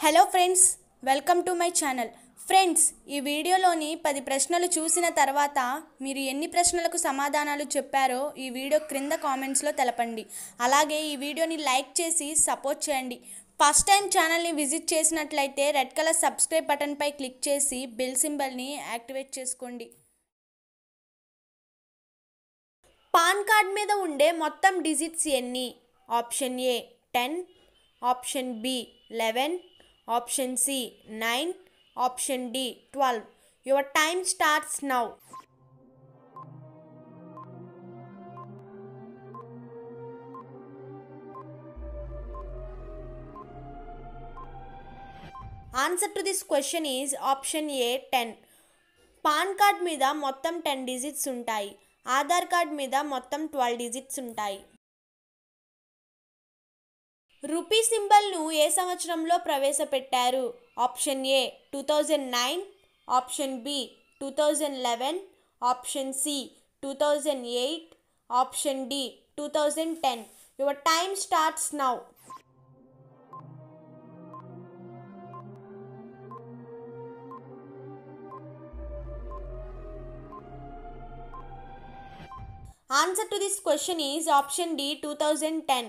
hello friends welcome to my channel friends ఈ వీడియోలోని పది ప్రశ్నలు చూసిన తర్వాత మీరు ఎన్ని ప్రశ్నలకు సమాధానాలు చెప్పారో ఈ వీడియో క్రింద కామెంట్స్లో తెలపండి అలాగే ఈ వీడియోని లైక్ చేసి సపోర్ట్ చేయండి ఫస్ట్ టైం ఛానల్ని విజిట్ చేసినట్లయితే రెడ్ కలర్ సబ్స్క్రైబ్ బటన్పై క్లిక్ చేసి బెల్ సింబల్ని యాక్టివేట్ చేసుకోండి పాన్ కార్డ్ మీద ఉండే మొత్తం డిజిట్స్ ఎన్ని option A ten option B eleven option C nine option D twelve your time starts now answer to this question is option A ten PAN card మీద మొత్తం ten digits ఉంటాయి Aadhaar card మీద మొత్తం twelve digits ఉంటాయి rupee సింబల్ను ఏ సంవత్సరంలో ప్రవేశపెట్టారు option A two thousand nine option B two thousand eleven option C two thousand eight option D two thousand ten your time starts now answer to this question is option D two thousand ten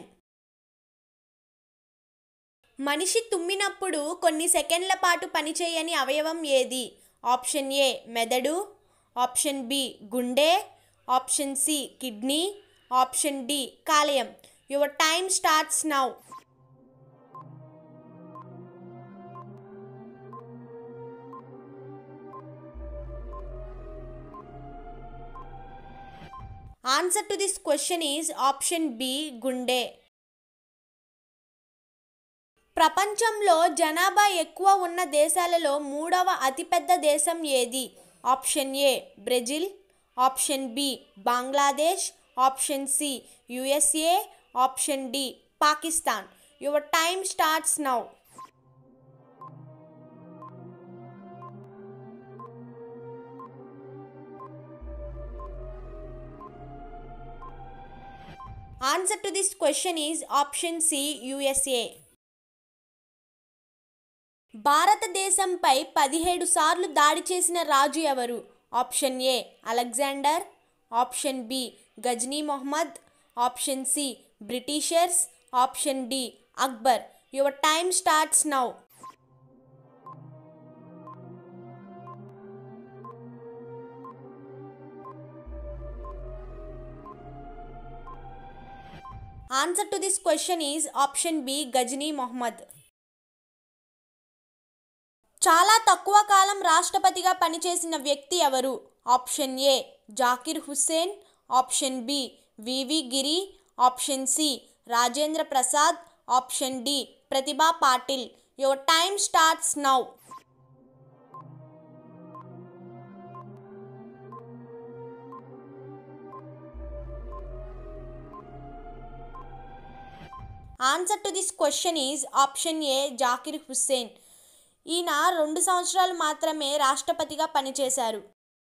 మనిషి తుమ్మినప్పుడు కొన్ని సెకండ్ల పాటు పనిచేయని అవయవం ఏది option A మెదడు option B గుండె option C kidney option D కాలేయం your time starts now answer to this question is option B గుండె ప్రపంచంలో జనాభా ఎక్కువ ఉన్న దేశాలలో మూడవ అతిపెద్ద దేశం ఏది option A Brazil option B Bangladesh option C USA option D Pakistan your time starts now answer to this question is option C USA భారతదేశంపై పదిహేడు సార్లు దాడి చేసిన రాజు ఎవరు option A Alexander option B Ghazni Mohammad option C Britishers option D Akbar your time starts now answer to this question is option B Ghazni Mohammad చాలా తక్కువ కాలం రాష్ట్రపతిగా పనిచేసిన వ్యక్తి ఎవరు option A Zakir Hussain option B VV Giri option C Rajendra Prasad option D Pratibha Patil your time starts now answer to this question is option A Zakir Hussain ఈయన రెండు సంవత్సరాలు మాత్రమే రాష్ట్రపతిగా పనిచేశారు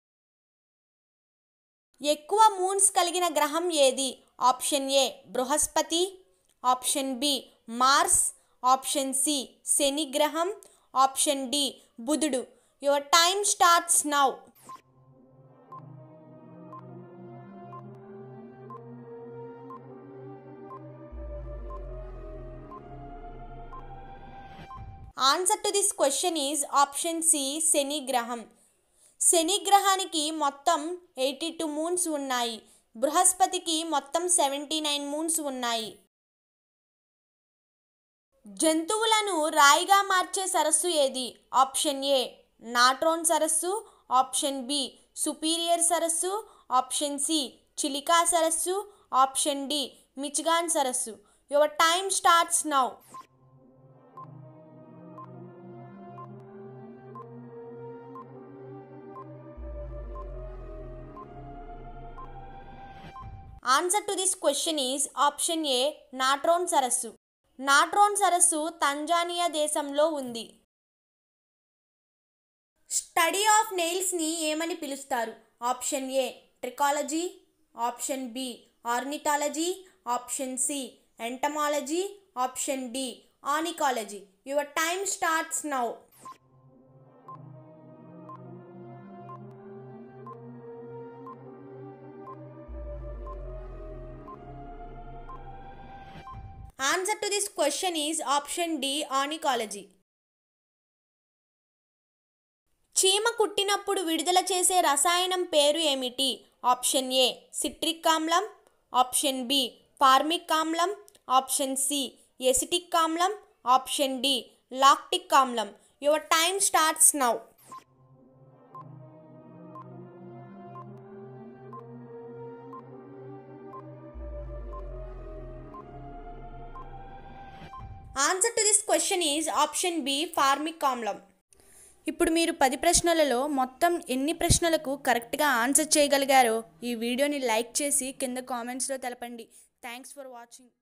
ఎక్కువ మూన్స్ కలిగిన గ్రహం ఏది ఆప్షన్ ఏ బృహస్పతి option B Mars option C శని గ్రహం ఆప్షన్ డి బుధుడు your time starts now answer to this question is option C శని గ్రహం శని గ్రహానికి మొత్తం ఎయిటీ టూ మూన్స్ ఉన్నాయి బృహస్పతికి మొత్తం సెవెంటీ నైన్ మూన్స్ ఉన్నాయి జంతువులను రాయిగా మార్చే సరస్సు ఏది ఆప్షన్ ఏ నాట్రోన్ సరస్సు ఆప్షన్ బి సుపీరియర్ సరస్సు ఆప్షన్ సి చిలికా సరస్సు ఆప్షన్ డి మిచిగాన్ సరస్సు your time starts now answer to this question is option A Natron సరస్సు నాట్రోన్ సరస్సు తంజానియా దేశంలో ఉంది స్టడీ ఆఫ్ నెయిల్స్ని ఏమని పిలుస్తారు option A trichology option B ornithology option C entomology option D onychology your time starts now answer to this question is option D onychology చీమ కుట్టినప్పుడు విడుదల చేసే రసాయనం పేరు ఏమిటి ఆప్షన్ ఏ సిట్రిక్ ఆమ్లం ఆప్షన్ బి ఫార్మిక్ ఆమ్లం ఆప్షన్ సి ఎసిటిక్ ఆమ్లం ఆప్షన్ డి లాక్టిక్ ఆమ్లం your time starts now answer to this question is option B formic ఆమ్లం ఇప్పుడు మీరు పది ప్రశ్నలలో మొత్తం ఎన్ని ప్రశ్నలకు కరెక్ట్గా ఆన్సర్ చేయగలిగారో ఈ వీడియోని లైక్ చేసి కింద కామెంట్స్లో తెలపండి థ్యాంక్స్ ఫర్ వాచింగ్